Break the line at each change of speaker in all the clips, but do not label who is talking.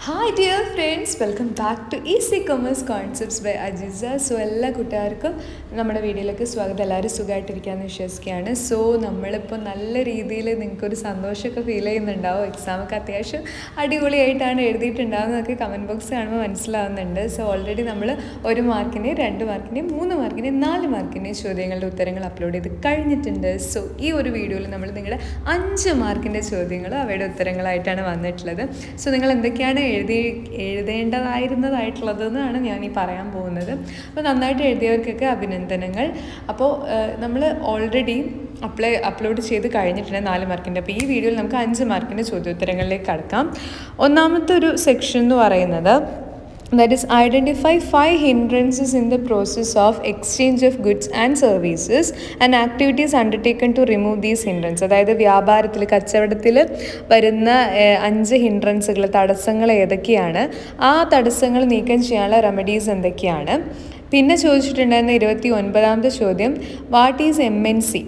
hi dear friends welcome back to Easy Commerce Concepts by Ajisa so എല്ലാ കൂട്ടുകാർക്കും നമ്മുടെ വീഡിയോയിലേക്ക് സ്വാഗതം എല്ലാവരും സുഖമായിട്ടിരിക്കാമെന്ന് വിശ്വസിക്കുകയാണ് സോ നമ്മളിപ്പോൾ നല്ല രീതിയിൽ നിങ്ങൾക്കൊരു സന്തോഷമൊക്കെ ഫീൽ ചെയ്യുന്നുണ്ടാവും എക്സാമൊക്കെ അത്യാവശ്യം അടിപൊളിയായിട്ടാണ് എഴുതിയിട്ടുണ്ടാകുന്നതൊക്കെ കമൻറ്റ് ബോക്സ് കാണുമ്പോൾ മനസ്സിലാവുന്നുണ്ട് സോ ഓൾറെഡി നമ്മൾ ഒരു മാർക്കിന് രണ്ട് മാർക്കിന് മൂന്ന് മാർക്കിന് നാല് മാർക്കിന് ചോദ്യങ്ങളുടെ ഉത്തരങ്ങൾ അപ്ലോഡ് ചെയ്ത് കഴിഞ്ഞിട്ടുണ്ട് സോ ഈ ഒരു വീഡിയോയിൽ നമ്മൾ നിങ്ങളുടെ അഞ്ച് മാർക്കിൻ്റെ ചോദ്യങ്ങൾ അവയുടെ ഉത്തരങ്ങളായിട്ടാണ് വന്നിട്ടുള്ളത് സോ നിങ്ങൾ എന്തൊക്കെയാണ് എഴുതി എഴുതേണ്ടതായിരുന്നതായിട്ടുള്ളത് എന്നാണ് ഞാൻ ഈ പറയാൻ പോകുന്നത് അപ്പോൾ നന്നായിട്ട് എഴുതിയവർക്കൊക്കെ അഭിനന്ദനങ്ങൾ അപ്പോൾ നമ്മൾ ഓൾറെഡി അപ്ലൈ അപ്ലോഡ് ചെയ്ത് കഴിഞ്ഞിട്ടുണ്ട് നാല് മാർക്കിൻ്റെ അപ്പോൾ ഈ വീഡിയോയിൽ നമുക്ക് അഞ്ച് മാർക്കിൻ്റെ ചോദ്യോത്തരങ്ങളിലേക്ക് കടക്കാം ഒന്നാമത്തെ ഒരു സെക്ഷൻ എന്ന് പറയുന്നത് that is identify five hindrances in the process of exchange of goods and services and activities undertaken to remove these hindrances അതായത് വ്യാപാരത്തിൽ കച്ചവടത്തിൽ വരുന്ന ഏഹ്, അഞ്ച് ഹിൻഡ്രൻസുകൾ തടസ്സങ്ങൾ ഏതൊക്കെയാണ് ആ തടസ്സങ്ങൾ നീക്കം ചെയ്യാനുള്ള റെമഡീസ് എന്തൊക്കെയാണ് പിന്നെ ചോദിച്ചിട്ടുണ്ടായിരുന്ന ഇരുപത്തി ഒൻപതാമത്തെ ചോദ്യം what is M N C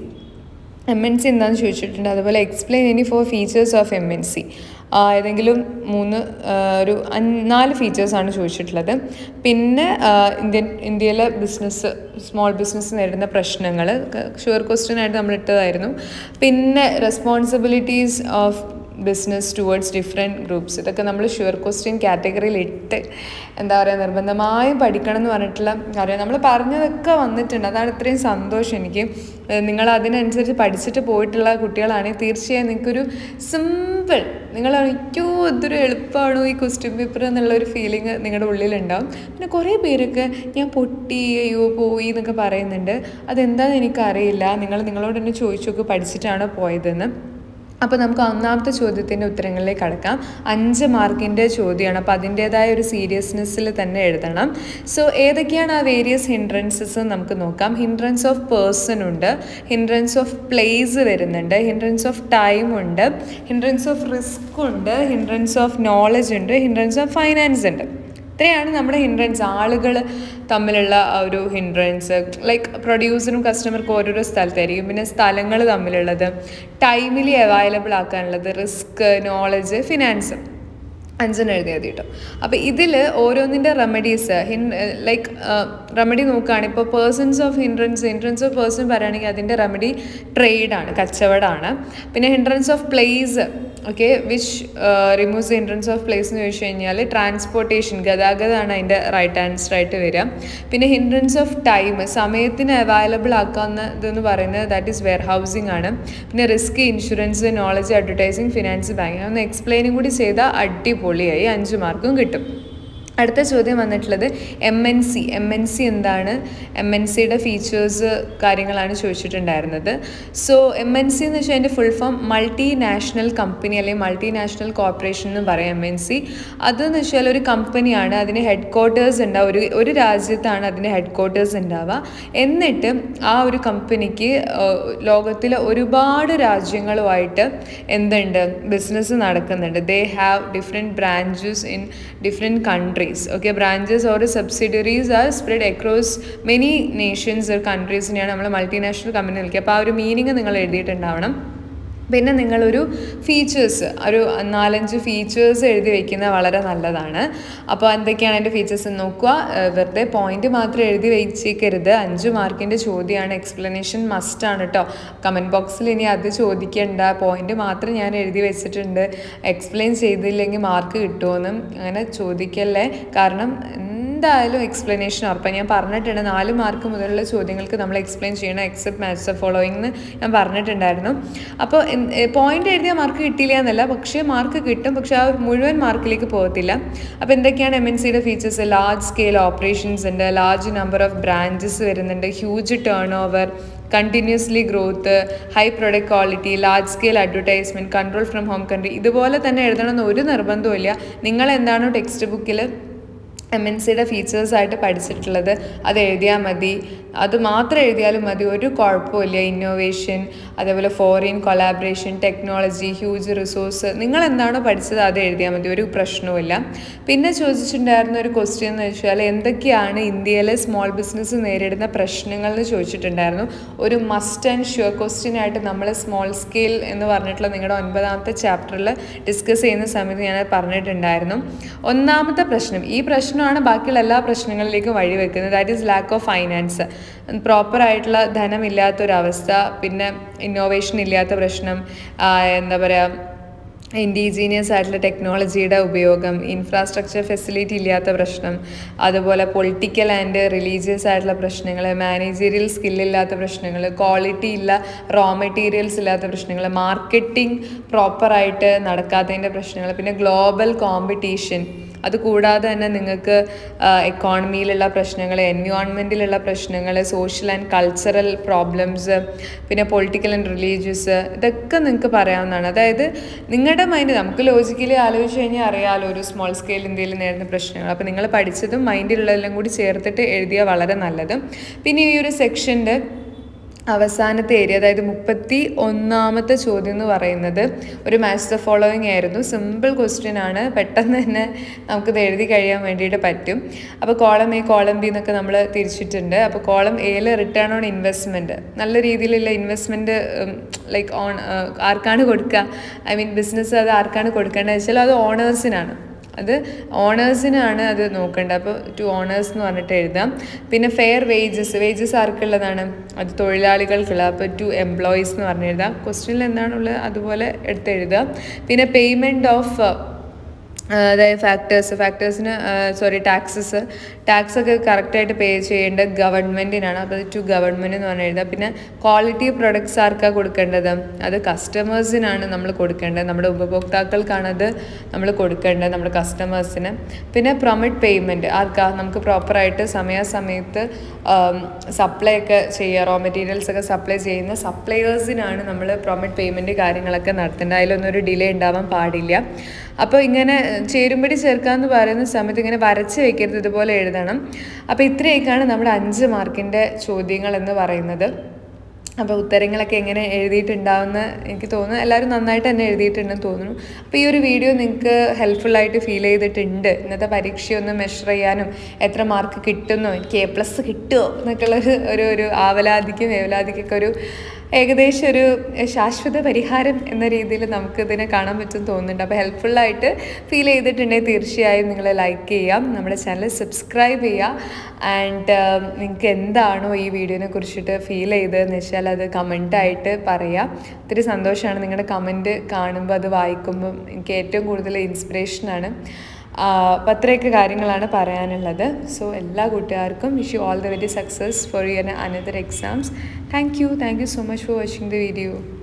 M N C എന്താണെന്ന് ചോദിച്ചിട്ടുണ്ട് അതുപോലെ explain any four features of M N C ഏതെങ്കിലും മൂന്ന് ആ, ഒരു അഞ്ച് നാല് ഫീച്ചേഴ്സാണ് ചോദിച്ചിട്ടുള്ളത് പിന്നെ ആ, ഇന്ത്യൻ ഇന്ത്യയിലെ ബിസിനസ് സ്മോൾ ബിസിനസ് നേരിടുന്ന പ്രശ്നങ്ങൾ ഷുവർ ക്വസ്റ്റ്യൻ ആയിട്ട് നമ്മൾ ഇട്ടതായിരുന്നു പിന്നെ responsibilities of business towards different groups ഇതൊക്കെ നമ്മൾ ഷുവർ ക്വസ്റ്റ്യൻ കാറ്റഗറിയിൽ ഇട്ട് എന്താ പറയുക നിർബന്ധമായും പഠിക്കണം എന്ന് പറഞ്ഞിട്ടുള്ള കാര്യം നമ്മൾ പറഞ്ഞതൊക്കെ വന്നിട്ടുണ്ട് അതാണ് ഇത്രയും സന്തോഷം എനിക്ക് ഏഹ് നിങ്ങൾ അതിനനുസരിച്ച് പഠിച്ചിട്ട് പോയിട്ടുള്ള കുട്ടികളാണെങ്കിൽ തീർച്ചയായും നിങ്ങൾക്കൊരു സിമ്പിൾ നിങ്ങൾ അയ്യോ ഇതൊരു എളുപ്പമാണോ ഈ ക്വസ്റ്റ്യൻ പേപ്പർ എന്നുള്ള ഒരു ഫീലിംഗ് നിങ്ങളുടെ ഉള്ളിലുണ്ടാവും പിന്നെ കുറേ പേരൊക്കെ ഞാൻ പൊട്ടി അയ്യോ പോയി എന്നൊക്കെ പറയുന്നുണ്ട് അതെന്താണെന്ന് എനിക്കറിയില്ല നിങ്ങൾ നിങ്ങളോട് തന്നെ ചോദിച്ചു നോക്ക് പഠിച്ചിട്ടാണോ പോയതെന്ന് അപ്പോൾ നമുക്ക് ഒന്നാമത്തെ ചോദ്യത്തിൻ്റെ ഉത്തരങ്ങളിലേക്ക് കടക്കാം അഞ്ച് മാർക്കിൻ്റെ ചോദ്യമാണ് അപ്പോൾ അതിൻ്റേതായ ഒരു സീരിയസ്നെസ്സിൽ തന്നെ എഴുതണം സോ ഏതൊക്കെയാണ് ആ വേരിയസ് ഹിൻഡ്രൻസസ് നമുക്ക് നോക്കാം ഹിൻഡ്രൻസ് ഓഫ് പേഴ്സൺ ഉണ്ട് ഹിൻഡ്രൻസ് ഓഫ് പ്ലേസ് വരുന്നുണ്ട് ഹിൻഡ്രൻസ് ഓഫ് ടൈം ഉണ്ട് ഹിൻഡ്രൻസ് ഓഫ് റിസ്ക് ഉണ്ട് ഹിൻഡ്രൻസ് ഓഫ് നോളജ് ഉണ്ട് ഹിൻഡ്രൻസ് ഓഫ് ഫൈനാൻസ് ഉണ്ട് ഇത്രയാണ് നമ്മുടെ ഹിൻഡ്രൻസ് ആളുകൾ തമ്മിലുള്ള ആ ഒരു ഹിൻഡ്രൻസ് ലൈക്ക് പ്രൊഡ്യൂസറും കസ്റ്റമർക്കും ഓരോരോ സ്ഥലത്തായിരിക്കും പിന്നെ സ്ഥലങ്ങൾ തമ്മിലുള്ളത് ടൈമിലി അവൈലബിൾ ആക്കാനുള്ളത് റിസ്ക് നോളജ് ഫിനാൻസ് അഞ്ചെണ്ണം എഴുതിയത് കേട്ടോ അപ്പോൾ ഇതിൽ ഓരോന്നിൻ്റെ റെമഡീസ് ഹിൻ ലൈക്ക് റെമഡി നോക്കുകയാണ് ഇപ്പോൾ persons of hindrances hindrances of person പറയുകയാണെങ്കിൽ അതിൻ്റെ റെമഡി ട്രേഡാണ് കച്ചവടമാണ് പിന്നെ hindrance of place okay which removes hindrance of place എന്ന് ചോദിച്ചു കഴിഞ്ഞാൽ ട്രാൻസ്പോർട്ടേഷൻ ഗതാഗതമാണ് അതിൻ്റെ റൈറ്റ് ആൻസർ ആയിട്ട് വരിക പിന്നെ ഹിൻഡ്രൻസ് ഓഫ് ടൈം സമയത്തിന് അവൈലബിൾ ആക്കാവുന്ന ഇതെന്ന് പറയുന്നത് ദാറ്റ് ഈസ് വെയർ ഹൗസിംഗ് ആണ് പിന്നെ risk insurance knowledge advertising finance banking ഒന്ന് എക്സ്പ്ലെയിനും കൂടി ചെയ്താൽ അടിപൊളിയായി അഞ്ച് മാർക്കും കിട്ടും അടുത്ത ചോദ്യം വന്നിട്ടുള്ളത് M N C M N C എന്താണ് എം എൻ സിയുടെ ഫീച്ചേഴ്സ് കാര്യങ്ങളാണ് ചോദിച്ചിട്ടുണ്ടായിരുന്നത് സോ എം എൻ സി എന്ന് വെച്ചാൽ അതിൻ്റെ full form multi national company അല്ലെങ്കിൽ മൾട്ടി നാഷണൽ കോർപ്പറേഷൻ എന്ന് പറയാം എം എൻ സി അതെന്ന് വെച്ചാൽ ഒരു കമ്പനിയാണ് അതിന് ഹെഡ് ക്വാർട്ടേഴ്സ് ഉണ്ടാവും ഒരു ഒരു രാജ്യത്താണ് അതിൻ്റെ ഹെഡ് ക്വാർട്ടേഴ്സ് ഉണ്ടാവുക എന്നിട്ട് ആ ഒരു കമ്പനിക്ക് ലോകത്തിലെ ഒരുപാട് രാജ്യങ്ങളുമായിട്ട് എന്തുണ്ട് ബിസിനസ് നടക്കുന്നുണ്ട് they have different branches in different countries okay branches or subsidiaries are spread across many nations or കൺട്രീസിനെയാണ് നമ്മൾ മൾട്ടിനാഷണൽ കമ്പനി വിളിക്കുക അപ്പോൾ ആ ഒരു മീനിങ് നിങ്ങൾ എഴുതിയിട്ടുണ്ടാവണം പിന്നെ നിങ്ങളൊരു ഫീച്ചേഴ്സ് ഒരു നാലഞ്ച് ഫീച്ചേഴ്സ് എഴുതി വയ്ക്കുന്നത് വളരെ നല്ലതാണ് അപ്പോൾ എന്തൊക്കെയാണ് അതിൻ്റെ ഫീച്ചേഴ്സ് നോക്കുക ഏഹ് വെറുതെ പോയിന്റ് മാത്രം എഴുതി വെച്ചേക്കരുത് അഞ്ച് മാർക്കിൻ്റെ ചോദ്യമാണ് എക്സ്പ്ലനേഷൻ മസ്റ്റാണ് കേട്ടോ കമൻറ്റ് ബോക്സിൽ ഇനി അത് ചോദിക്കേണ്ട പോയിന്റ് മാത്രം ഞാൻ എഴുതി വെച്ചിട്ടുണ്ട് എക്സ്പ്ലെയിൻ ചെയ്തില്ലെങ്കിൽ മാർക്ക് കിട്ടുമെന്നും അങ്ങനെ ചോദിക്കല്ലേ കാരണം എന്തായാലും എക്സ്പ്ലനേഷൻ ഉറപ്പാണ് ഞാൻ പറഞ്ഞിട്ടുണ്ട് നാല് മാർക്ക് മുതലുള്ള ചോദ്യങ്ങൾക്ക് നമ്മൾ എക്സ്പ്ലെയിൻ ചെയ്യണം എക്സെപ്റ്റ് മാത്സ് ഓഫ് ഫോളോയിങ് എന്ന് ഞാൻ പറഞ്ഞിട്ടുണ്ടായിരുന്നു അപ്പോൾ പോയിന്റ് എഴുതിയ മാർക്ക് കിട്ടിയില്ല എന്നല്ല പക്ഷേ മാർക്ക് കിട്ടും പക്ഷേ ആ മുഴുവൻ മാർക്കിലേക്ക് പോകത്തില്ല അപ്പോൾ എന്തൊക്കെയാണ് എം എൻ സിയുടെ ഫീച്ചേഴ്സ് ലാർജ് സ്കെയിൽ ഓപ്പറേഷൻസ് ഉണ്ട് ലാർജ് നമ്പർ ഓഫ് ബ്രാഞ്ചസ് വരുന്നുണ്ട് huge turnover continuously growth high product quality large scale advertisement control from home country ഇതുപോലെ തന്നെ എഴുതണമെന്ന് ഒരു നിർബന്ധവും ഇല്ല നിങ്ങൾ എന്താണോ ടെക്സ്റ്റ് ബുക്കിൽ എം എൻ സിയുടെ ഫീച്ചേഴ്സായിട്ട് പഠിച്ചിട്ടുള്ളത് അത് എഴുതിയാൽ മതി അത് മാത്രം എഴുതിയാലും മതി ഒരു കുഴപ്പമില്ല ഇന്നോവേഷൻ അതേപോലെ foreign collaboration technology huge resource നിങ്ങൾ എന്താണോ പഠിച്ചത് അത് എഴുതിയാൽ മതി ഒരു പ്രശ്നവുമില്ല പിന്നെ ചോദിച്ചിട്ടുണ്ടായിരുന്ന ഒരു ക്വസ്റ്റ്യൻ എന്ന് വെച്ചാൽ എന്തൊക്കെയാണ് ഇന്ത്യയിലെ സ്മോൾ ബിസിനസ് നേരിടുന്ന പ്രശ്നങ്ങൾ എന്ന് ചോദിച്ചിട്ടുണ്ടായിരുന്നു ഒരു മസ്റ്റ് ആൻഡ് ഷുവർ ക്വസ്റ്റ്യൻ ആയിട്ട് നമ്മൾ സ്മോൾ സ്കെയിൽ എന്ന് പറഞ്ഞിട്ടുള്ള നിങ്ങളുടെ ഒൻപതാമത്തെ ചാപ്റ്ററിൽ ഡിസ്കസ് ചെയ്യുന്ന സമയത്ത് ഞാൻ പറഞ്ഞിട്ടുണ്ടായിരുന്നു ഒന്നാമത്തെ പ്രശ്നം ഈ പ്രശ്നമാണ് ബാക്കിയുള്ള എല്ലാ പ്രശ്നങ്ങളിലേക്കും വഴിവെക്കുന്നത് that is lack of finance പ്രോപ്പറായിട്ടുള്ള ധനമില്ലാത്തൊരവസ്ഥ പിന്നെ ഇന്നോവേഷൻ ഇല്ലാത്ത പ്രശ്നം ആ, എന്താ പറയുക ഇൻഡീജീനിയസ് ആയിട്ടുള്ള ടെക്നോളജിയുടെ ഉപയോഗം ഇൻഫ്രാസ്ട്രക്ചർ ഫെസിലിറ്റി ഇല്ലാത്ത പ്രശ്നം അതുപോലെ പൊളിറ്റിക്കൽ ആൻഡ് റിലീജിയസ് ആയിട്ടുള്ള പ്രശ്നങ്ങൾ മാനേജീരിയൽ സ്കില്ലില്ലാത്ത പ്രശ്നങ്ങൾ ക്വാളിറ്റി ഇല്ല റോ മെറ്റീരിയൽസ് ഇല്ലാത്ത പ്രശ്നങ്ങൾ മാർക്കറ്റിംഗ് പ്രോപ്പറായിട്ട് നടക്കാത്തതിൻ്റെ പ്രശ്നങ്ങൾ പിന്നെ ഗ്ലോബൽ കോമ്പറ്റീഷൻ അതുകൂടാതെ തന്നെ നിങ്ങൾക്ക് എക്കോണമിയിലുള്ള പ്രശ്നങ്ങൾ എൻവയോൺമെൻറ്റിലുള്ള പ്രശ്നങ്ങൾ സോഷ്യൽ ആൻഡ് കൾച്ചറൽ പ്രോബ്ലംസ് പിന്നെ പൊളിറ്റിക്കൽ ആൻഡ് റിലീജിയസ് ഇതൊക്കെ നിങ്ങൾക്ക് പറയാവുന്നതാണ് അതായത് നിങ്ങളുടെ മൈൻഡ് നമുക്ക് ലോജിക്കലി ആലോചിച്ച് കഴിഞ്ഞാൽ അറിയാമല്ലോ ഒരു സ്മോൾ സ്കെയിൽ ഇന്ത്യയിൽ നേരിടുന്ന പ്രശ്നങ്ങൾ അപ്പോൾ നിങ്ങൾ പഠിച്ചതും മൈൻഡിലുള്ളതെല്ലാം കൂടി ചേർത്തിട്ട് എഴുതിയാൽ വളരെ നല്ലത് പിന്നെ ഈ ഒരു സെക്ഷൻ്റെ അവസാനത്തെ ഏരിയ അതായത് മുപ്പത്തി ഒന്നാമത്തെ ചോദ്യം എന്ന് പറയുന്നത് ഒരു മാച്ച് ദ ഫോളോയിങ് ആയിരുന്നു സിമ്പിൾ ക്വസ്റ്റ്യൻ ആണ് പെട്ടെന്ന് തന്നെ നമുക്കിത് എഴുതി കഴിയാൻ വേണ്ടിയിട്ട് പറ്റും അപ്പോൾ കോളം എ കോളം ബി എന്നൊക്കെ നമ്മൾ തിരിച്ചിട്ടുണ്ട് അപ്പോൾ കോളം എയിൽ റിട്ടേൺ ഓൺ ഇൻവെസ്റ്റ്മെൻറ്റ് നല്ല രീതിയിലുള്ള ഇൻവെസ്റ്റ്മെൻറ്റ് ലൈക്ക് ഓൺ ആർക്കാണ് കൊടുക്കുക ഐ മീൻ ബിസിനസ് അത് ആർക്കാണ് കൊടുക്കേണ്ടത് വെച്ചാൽ അത് ഓണേഴ്സിനാണ് അത് ഓണേഴ്സിനാണ് അത് നോക്കേണ്ടത് അപ്പോൾ ടു ഓണേഴ്സ് എന്ന് പറഞ്ഞിട്ട് എഴുതാം പിന്നെ ഫെയർ വേജസ് വേജസ് ആർക്കുള്ളതാണ് അത് തൊഴിലാളികൾക്കുള്ള അപ്പോൾ ടു എംപ്ലോയീസ് എന്ന് പറഞ്ഞ് എഴുതാം ക്വസ്റ്റ്യനിൽ എന്താണുള്ളത് അതുപോലെ എടുത്ത് എഴുതാം പിന്നെ പേയ്മെൻറ്റ് ഓഫ് അതായത് ഫാക്ടേഴ്സ് ഫാക്ടേഴ്സിന് സോറി ടാക്സസ് ടാക്സ് ഒക്കെ കറക്റ്റായിട്ട് പേ ചെയ്യേണ്ടത് ഗവൺമെൻറ്റിനാണ് അപ്പോൾ ടു ഗവൺമെൻറ് എന്ന് പറഞ്ഞ് എഴുതാം പിന്നെ ക്വാളിറ്റി പ്രൊഡക്ട്സ് ആർക്കാണ് കൊടുക്കേണ്ടത് അത് കസ്റ്റമേഴ്സിനാണ് നമ്മൾ കൊടുക്കേണ്ടത് നമ്മുടെ ഉപഭോക്താക്കൾക്കാണത് നമ്മൾ കൊടുക്കേണ്ടത് നമ്മുടെ കസ്റ്റമേഴ്സിന് പിന്നെ പ്രൊമിറ്റ് പേയ്മെൻറ്റ് ആർക്കാ നമുക്ക് പ്രോപ്പറായിട്ട് സമയാസമയത്ത് സപ്ലൈ ഒക്കെ ചെയ്യുക റോ മെറ്റീരിയൽസ് ഒക്കെ സപ്ലൈ ചെയ്യുന്ന സപ്ലയേഴ്സിനാണ് നമ്മൾ പ്രൊമിറ്റ് പേയ്മെൻറ്റ് കാര്യങ്ങളൊക്കെ നടത്തേണ്ടത് അതിലൊന്നും ഒരു ഡിലേ ഉണ്ടാവാൻ പാടില്ല അപ്പോൾ ഇങ്ങനെ ചേരുമ്പടി ചേർക്കാമെന്ന് പറയുന്ന സമയത്ത് ഇങ്ങനെ വരച്ച് വെക്കരുത് ഇതുപോലെ എഴുതണം അപ്പോൾ ഇത്രയൊക്കെയാണ് നമ്മുടെ അഞ്ച് മാർക്കിൻ്റെ ചോദ്യങ്ങൾ എന്ന് പറയുന്നത് അപ്പോൾ ഉത്തരങ്ങളൊക്കെ എങ്ങനെ എഴുതിയിട്ടുണ്ടാവുമെന്ന് എനിക്ക് തോന്നുന്നു എല്ലാവരും നന്നായിട്ട് തന്നെ എഴുതിയിട്ടുണ്ടെന്ന് തോന്നുന്നു അപ്പോൾ ഈ ഒരു വീഡിയോ നിങ്ങൾക്ക് ഹെൽപ്ഫുള്ളായിട്ട് ഫീൽ ചെയ്തിട്ടുണ്ട് ഇന്നത്തെ പരീക്ഷയൊന്ന് മെഷർ ചെയ്യാനും എത്ര മാർക്ക് കിട്ടുന്നോ എനിക്ക് എ പ്ലസ് കിട്ടുമോ എന്നൊക്കെയുള്ളൊരു ഒരു ഒരു ആവലാതിക്കും വേവലാതിക്കൊക്കെ ഒരു ഏകദേശം ഒരു ശാശ്വത പരിഹാരം എന്ന രീതിയിൽ നമുക്ക് ഇതിനെ കാണാൻ പറ്റും തോന്നുന്നുണ്ട് അപ്പോൾ ഹെൽപ്ഫുള്ളായിട്ട് ഫീൽ ചെയ്തിട്ടുണ്ടെങ്കിൽ തീർച്ചയായും നിങ്ങൾ ലൈക്ക് ചെയ്യാം നമ്മുടെ ചാനൽ സബ്സ്ക്രൈബ് ചെയ്യുക ആൻഡ് നിങ്ങൾക്ക് എന്താണോ ഈ വീഡിയോനെ കുറിച്ചിട്ട് ഫീൽ ചെയ്തതെന്ന് വെച്ചാൽ അത് കമൻറ്റായിട്ട് പറയാം ഒത്തിരി സന്തോഷമാണ് നിങ്ങളുടെ കമൻറ്റ് കാണുമ്പോൾ അത് വായിക്കുമ്പം എനിക്ക് ഏറ്റവും കൂടുതൽ ഇൻസ്പിറേഷനാണ് അപ്പം അത്രയൊക്കെ കാര്യങ്ങളാണ് പറയാനുള്ളത് സോ എല്ലാ കൂട്ടുകാർക്കും wish you all the very success for your another exams thank you thank you so much for watching the video